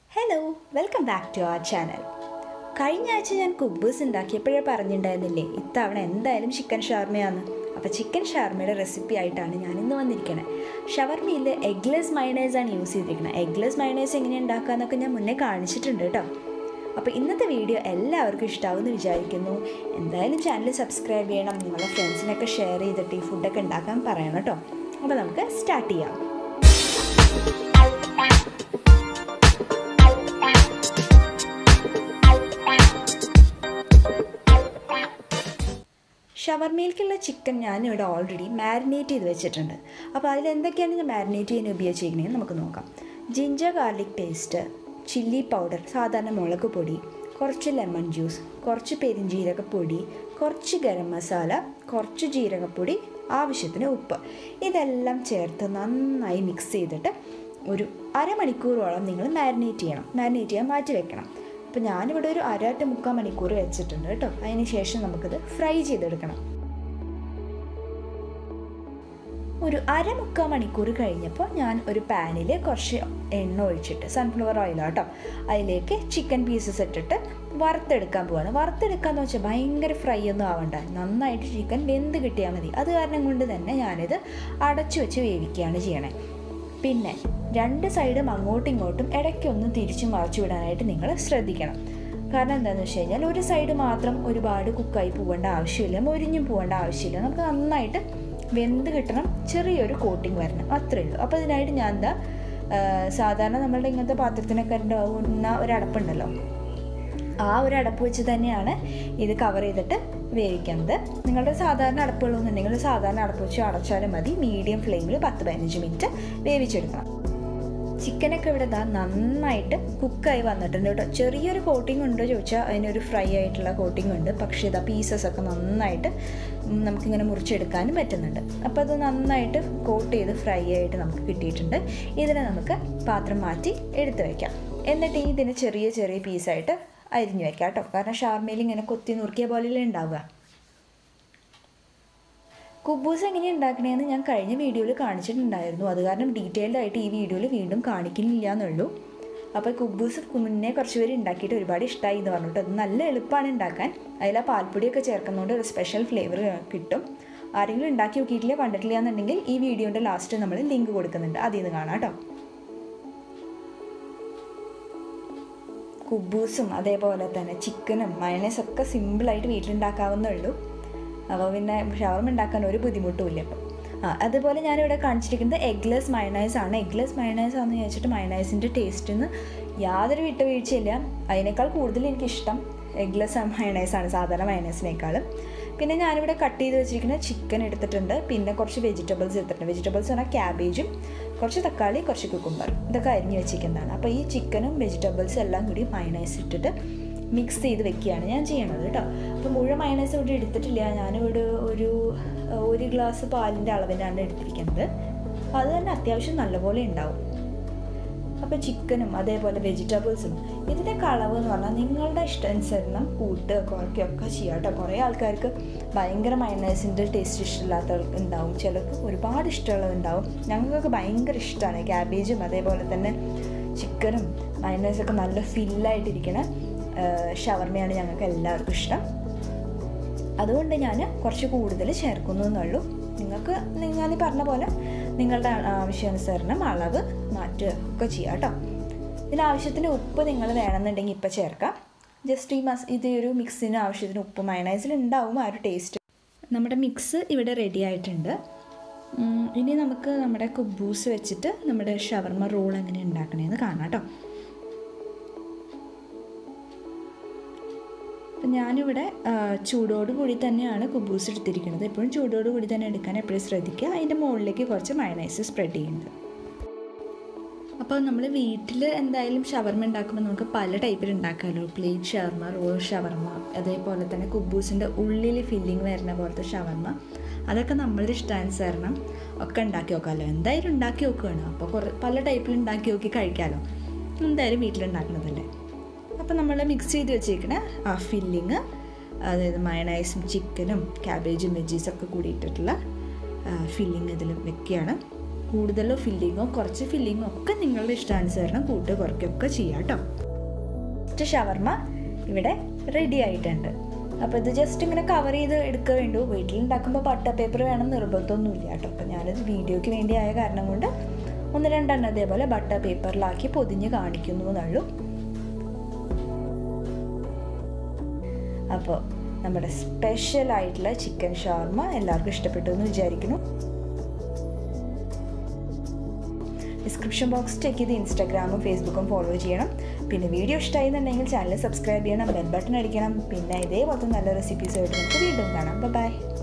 hello welcome back to our channel കഴിഞ്ഞ ആഴ്ച ഞാൻ കുബൂസ് ഉണ്ടാക്കിയപ്പോഴേ പറഞ്ഞിട്ടുണ്ടായിരുന്നില്ലേ ഇത്തവണ എന്തായാലും ചിക്കൻ ഷവർമയാണ് അപ്പോൾ ചിക്കൻ ഷവർമയുടെ റെസിപ്പി ആയിട്ടാണ് ഞാൻ ഇന്ന് വന്നിരിക്കുന്നത് ഷവർമയിൽ എഗ്ലെസ് മയണൈസ് ആണ് യൂസ് ചെയ്തിരിക്കുന്നത് എഗ്ലെസ് മയണൈസ് എങ്ങനെ ഉണ്ടാക്കുക എന്നൊക്കെ ഞാൻ മുന്നേ കാണിച്ചിട്ടുണ്ട് കേട്ടോ അപ്പോൾ ഇന്നത്തെ വീഡിയോ എല്ലാവർക്കും ഇഷ്ടമാവുമെന്ന് വിചാരിക്കുന്നു എന്തായാലും ചാനൽ സബ്സ്ക്രൈബ് ചെയ്യണം നിങ്ങളുടെ ഫ്രണ്ട്സിനൊക്കെ ഷെയർ ചെയ്തിട്ട് ഈ ഫുഡൊക്കെ ഉണ്ടാക്കാൻ പറയണം കേട്ടോ അപ്പോൾ നമുക്ക് സ്റ്റാർട്ട് ചെയ്യാം ഷവർമയിലേക്കുള്ള ചിക്കൻ ഞാനിവിടെ ഓൾറെഡി മാരിനേറ്റ് ചെയ്ത് വെച്ചിട്ടുണ്ട് അപ്പോൾ അതിൽ എന്തൊക്കെയാണ് ഞാൻ മാരിനേറ്റ് ചെയ്യാൻ ഉപയോഗിച്ചിരിക്കുന്നത് നമുക്ക് നോക്കാം ginger garlic paste chilli powder സാധാരണ മുളക് പൊടി കുറച്ച് ലെമൺ ജ്യൂസ് കുറച്ച് പെരിഞ്ജീരകപ്പൊടി കുറച്ച് ഗരം മസാല കുറച്ച് ജീരകപ്പൊടി ആവശ്യത്തിന് ഉപ്പ് ഇതെല്ലാം ചേർത്ത് നന്നായി മിക്സ് ചെയ്തിട്ട് ഒരു അരമണിക്കൂറോളം നിങ്ങൾ മാരിനേറ്റ് ചെയ്യണം മാരിനേറ്റ് ചെയ്യാൻ മാറ്റി വെക്കണം അപ്പോൾ ഞാനിവിടെ ഒരു അര ടു മുക്കാൽ മണിക്കൂർ വെച്ചിട്ടുണ്ട് കേട്ടോ അതിന് ശേഷം നമുക്കിത് ഫ്രൈ ചെയ്തെടുക്കണം ഒരു അരമുക്കാൽ മണിക്കൂർ കഴിഞ്ഞപ്പോൾ ഞാൻ ഒരു പാനിൽ കുറച്ച് എണ്ണ ഒഴിച്ചിട്ട് സൺഫ്ലവർ ഓയിലാണ് കേട്ടോ അതിലേക്ക് ചിക്കൻ പീസസ് ഇട്ടിട്ട് വറുത്തെടുക്കാൻ പോവാണ് വറുത്തെടുക്കാന്ന് വെച്ചാൽ ഭയങ്കര ഫ്രൈ ഒന്നും ആവണ്ട നന്നായിട്ട് ചിക്കൻ വെന്ത് കിട്ടിയാൽ മതി അത് കാരണം കൊണ്ട് തന്നെ ഞാനിത് അടച്ചു വെച്ച് വേവിക്കുകയാണ് ചെയ്യണേ പിന്നെ രണ്ട് സൈഡും അങ്ങോട്ടും ഇങ്ങോട്ടും ഇടയ്ക്കൊന്ന് തിരിച്ചു മറിച്ചു വിടാനായിട്ട് നിങ്ങൾ ശ്രദ്ധിക്കണം കാരണം എന്താണെന്ന് വെച്ച് കഴിഞ്ഞാൽ ഒരു സൈഡ് മാത്രം ഒരുപാട് കുക്കായി പോകേണ്ട ആവശ്യമില്ല മൊരിഞ്ഞും പോകേണ്ട ആവശ്യമില്ല നമുക്ക് നന്നായിട്ട് വെന്ത് കിട്ടണം ചെറിയൊരു കോട്ടിങ് വരണം അത്രയേ ഉള്ളൂ അപ്പോൾ ഇതിനായിട്ട് ഞാൻ എന്താ സാധാരണ നമ്മളുടെ ഇങ്ങനത്തെ പാത്രത്തിനൊക്കെ ഉണ്ടാവുന്ന ഒരു അടപ്പുണ്ടല്ലോ ആ ഒരു അടപ്പ് വെച്ച് തന്നെയാണ് ഇത് കവർ ചെയ്തിട്ട് വേവിക്കുന്നത് നിങ്ങളുടെ സാധാരണ അടപ്പുകളൊന്നുണ്ടെങ്കിൽ സാധാരണ അടപ്പ് വെച്ച് അടച്ചാലും മതി മീഡിയം ഫ്ലെയിമിൽ പത്ത് പതിനഞ്ച് മിനിറ്റ് വേവിച്ചെടുക്കണം ചിക്കനൊക്കെ ഇവിടെ ഇതാ നന്നായിട്ട് കുക്കായി വന്നിട്ടുണ്ട് കേട്ടോ ചെറിയൊരു കോട്ടിംഗ് ഉണ്ടോ ചോദിച്ചാൽ അതിനൊരു ഫ്രൈ ആയിട്ടുള്ള കോട്ടിംഗ് ഉണ്ട് പക്ഷേ ഇതാ പീസസ് ഒക്കെ നന്നായിട്ട് നമുക്കിങ്ങനെ മുറിച്ചെടുക്കാനും പറ്റുന്നുണ്ട് അപ്പോൾ അത് നന്നായിട്ട് കോട്ട് ചെയ്ത് ഫ്രൈ ആയിട്ട് നമുക്ക് കിട്ടിയിട്ടുണ്ട് ഇതിനെ നമുക്ക് പാത്രം മാറ്റി എടുത്ത് വയ്ക്കാം എന്നിട്ട് ഇതിന് ചെറിയ ചെറിയ പീസായിട്ട് അരിഞ്ഞു വെക്കാം കേട്ടോ കാരണം ഷാർമയിൽ ഇങ്ങനെ കൊത്തി നുറുക്കിയ പോലെയല്ലേ ഉണ്ടാവുക കുബൂസ് എങ്ങനെയാണ് ഉണ്ടാക്കണേന്ന് ഞാൻ കഴിഞ്ഞ വീഡിയോയിൽ കാണിച്ചിട്ടുണ്ടായിരുന്നു അത് കാരണം ഡീറ്റെയിൽഡ് ആയിട്ട് ഈ വീഡിയോയിൽ വീണ്ടും കാണിക്കുന്നില്ല എന്നുള്ളൂ അപ്പോൾ കുബൂസ് മുന്നേ കുറച്ച് പേര് ഉണ്ടാക്കിയിട്ട് ഒരുപാട് ഇഷ്ടമായി എന്ന് പറഞ്ഞിട്ട് അത് നല്ല എളുപ്പമാണ് ഉണ്ടാക്കാൻ അതിൽ ആ പാൽപ്പൊടിയൊക്കെ ചേർക്കുന്നതുകൊണ്ട് ഒരു സ്പെഷ്യൽ ഫ്ലേവർ കിട്ടും ആരെങ്കിലും ഉണ്ടാക്കി നോക്കിയിട്ടില്ല കണ്ടിട്ടില്ല എന്നുണ്ടെങ്കിൽ ഈ വീഡിയോൻ്റെ ലാസ്റ്റ് നമ്മൾ ലിങ്ക് കൊടുക്കുന്നുണ്ട് അതിൽ നിന്ന് കാണാം കേട്ടോ കുബൂസും അതേപോലെ തന്നെ ചിക്കനും മയണൈസൊക്കെ സിമ്പിളായിട്ട് വീട്ടിലുണ്ടാക്കാവുന്നേ ഉള്ളൂ അപ്പോൾ പിന്നെ ഷവർമ ഉണ്ടാക്കാൻ ഒരു ബുദ്ധിമുട്ടുമില്ല ഇപ്പം ആ അതുപോലെ ഞാനിവിടെ കാണിച്ചിരിക്കുന്നത് എഗ്ലെസ് മയണൈസ് ആണ് എഗ്ലെസ് മയണൈസ് ആണെന്ന് ചോദിച്ചിട്ട് മയണൈസിൻ്റെ ടേസ്റ്റിന് യാതൊരു വിട്ടുവീഴ്ചയില്ല അതിനേക്കാൾ കൂടുതൽ എനിക്കിഷ്ടം എഗ്ലെസ് മയണൈസ് ആണ് സാധാരണ മയണൈസിനേക്കാളും പിന്നെ ഞാനിവിടെ കട്ട് ചെയ്ത് വെച്ചിരിക്കുന്ന ചിക്കൻ എടുത്തിട്ടുണ്ട് പിന്നെ കുറച്ച് വെജിറ്റബിൾസ് എടുത്തിട്ടുണ്ട് വെജിറ്റബിൾസ് പറഞ്ഞാൽ ക്യാബേജും കുറച്ച് തക്കാളി കുറച്ച് കുക്കുംബർ ഇതൊക്കെ അരിഞ്ഞ് വെച്ചിരിക്കുന്നതാണ് അപ്പോൾ ഈ ചിക്കനും വെജിറ്റബിൾസും എല്ലാം കൂടി മയണൈസ് ഇട്ടിട്ട് മിക്സ് ചെയ്ത് വെക്കുകയാണ് ഞാൻ ചെയ്യണത് കേട്ടോ അപ്പോൾ മുഴുവൻ മയണൈസ് ഇവിടെ എടുത്തിട്ടില്ല ഞാനിവിടെ ഒരു ഒരു ഗ്ലാസ് പാലിൻ്റെ അളവിനാണ് എടുത്തിരിക്കുന്നത് അത് തന്നെ അത്യാവശ്യം നല്ലപോലെ ഉണ്ടാവും അപ്പോൾ ചിക്കനും അതേപോലെ വെജിറ്റബിൾസും ഇതിൻ്റെയൊക്കെ അളവ് എന്ന് പറഞ്ഞാൽ നിങ്ങളുടെ ഇഷ്ടാനുസരണം കൂട്ട് കുറയ്ക്കുകയൊക്കെ ചെയ്യാം കേട്ടോ കുറേ ആൾക്കാർക്ക് ഭയങ്കര മയണൈസിൻ്റെ ടേസ്റ്റ് ഇഷ്ടമില്ലാത്ത ഉണ്ടാവും ചിലർക്ക് ഒരുപാട് ഇഷ്ടമുള്ളതുണ്ടാവും ഞങ്ങൾക്കൊക്കെ ഭയങ്കര ഇഷ്ടമാണ് ക്യാബേജും അതേപോലെ തന്നെ ചിക്കനും മയണൈസൊക്കെ നല്ല ഫില്ലായിട്ടിരിക്കണ ഷവർമയാണ് ഞങ്ങൾക്ക് എല്ലാവർക്കും ഇഷ്ടം അതുകൊണ്ട് ഞാൻ കുറച്ച് കൂടുതൽ ചേർക്കുന്നു എന്നുള്ളൂ നിങ്ങൾക്ക് ഞാൻ പറഞ്ഞ പോലെ നിങ്ങളുടെ ആവശ്യാനുസരണം അളവ് മാറ്റുക ഒക്കെ ചെയ്യാം കേട്ടോ ഇതിന് ആവശ്യത്തിന് ഉപ്പ് നിങ്ങൾ വേണമെന്നുണ്ടെങ്കിൽ ഇപ്പം ചേർക്കാം ജസ്റ്റ് ഈ മസ് ഇത് ഒരു മിക്സിന് ആവശ്യത്തിന് ഉപ്പ് മയണൈസിൽ ഉണ്ടാവും ആ ഒരു ടേസ്റ്റ് നമ്മുടെ മിക്സ് ഇവിടെ റെഡി ആയിട്ടുണ്ട് ഇനി നമുക്ക് നമ്മുടെ കുബൂസ് വെച്ചിട്ട് നമ്മുടെ ഷവർമ റോൾ എങ്ങനെ ഉണ്ടാക്കണേന്ന് കാണാം കേട്ടോ അപ്പം ഞാനിവിടെ ചൂടോട് കൂടി തന്നെയാണ് കുബൂസ് എടുത്തിരിക്കുന്നത് എപ്പോഴും ചൂടോട് കൂടി തന്നെ എടുക്കാൻ എപ്പോഴും ശ്രദ്ധിക്കുക അതിൻ്റെ മുകളിലേക്ക് കുറച്ച് മയണൈസ് സ്പ്രെഡ് ചെയ്യുന്നത് അപ്പോൾ നമ്മൾ വീട്ടിൽ എന്തായാലും ഷവർമ ഉണ്ടാക്കുമ്പോൾ നമുക്ക് പല ടൈപ്പിൽ ഉണ്ടാക്കാമല്ലോ പ്ലേറ്റ് ഷവർമ റോൾ ഷവർമ അതേപോലെ തന്നെ കുബൂസിൻ്റെ ഉള്ളിൽ ഫില്ലിങ് വരുന്ന പോലത്തെ ഷവർമ അതൊക്കെ നമ്മളുടെ ഇഷ്ടാനുസരണം ഒക്കെ ഉണ്ടാക്കി നോക്കാമല്ലോ എന്തായാലും ഉണ്ടാക്കി നോക്കുകയാണ് അപ്പോൾ കുറേ പല ടൈപ്പിൽ ഉണ്ടാക്കി നോക്കി കഴിക്കാമല്ലോ എന്തായാലും വീട്ടിലുണ്ടാക്കുന്നതല്ലേ അപ്പോൾ നമ്മൾ മിക്സ് ചെയ്ത് വെച്ചേക്കണ ആ ഫില്ലിങ് അതായത് മയണൈസും ചിക്കനും ക്യാബേജും വെജീസൊക്കെ കൂടിയിട്ടിട്ടുള്ള ഫില്ലിങ് ഇതിൽ വെക്കുകയാണ് കൂടുതലോ ഫില്ലിങ്ങോ കുറച്ച് ഫില്ലിങ്ങോ ഒക്കെ നിങ്ങളുടെ ഇഷ്ടാനുസരണം കൂട്ട് കുറയ്ക്കുകയൊക്കെ ചെയ്യാം കേട്ടോ ഫസ്റ്റ് ഷവർമ ഇവിടെ റെഡി ആയിട്ടുണ്ട് അപ്പോൾ ഇത് ജസ്റ്റ് ഇങ്ങനെ കവർ ചെയ്ത് എടുക്കുക വേണ്ടു വീട്ടിലുണ്ടാക്കുമ്പോൾ പട്ട പേപ്പർ വേണം നിർബന്ധമൊന്നുമില്ല കേട്ടോ അപ്പോൾ ഞാനത് വീഡിയോയ്ക്ക് വേണ്ടി ആയ കാരണം കൊണ്ട് ഒന്ന് രണ്ടെണ്ണം അതേപോലെ ബട്ടർ പേപ്പറിലാക്കി പൊതിഞ്ഞ് കാണിക്കുന്നു എന്നുള്ളൂ അപ്പോൾ നമ്മുടെ സ്പെഷ്യൽ ആയിട്ടുള്ള ചിക്കൻ ഷവർമ എല്ലാവർക്കും ഇഷ്ടപ്പെട്ടു എന്ന് വിചാരിക്കുന്നു ഡിസ്ക്രിപ്ഷൻ ബോക്സ് ചെക്ക് ചെയ്ത് ഇൻസ്റ്റാഗ്രാമും ഫേസ്ബുക്കും ഫോളോ ചെയ്യണം പിന്നെ വീഡിയോ ഇഷ്ടമായി എന്നുണ്ടെങ്കിൽ ചാനൽ സബ്സ്ക്രൈബ് ചെയ്യണം ബെൽ ബട്ടൺ അടിക്കണം പിന്നെ ഇതേപോലത്തെ നല്ല റെസിപ്പീസുമായിട്ട് നമുക്ക് വീണ്ടും കാണാം ബൈ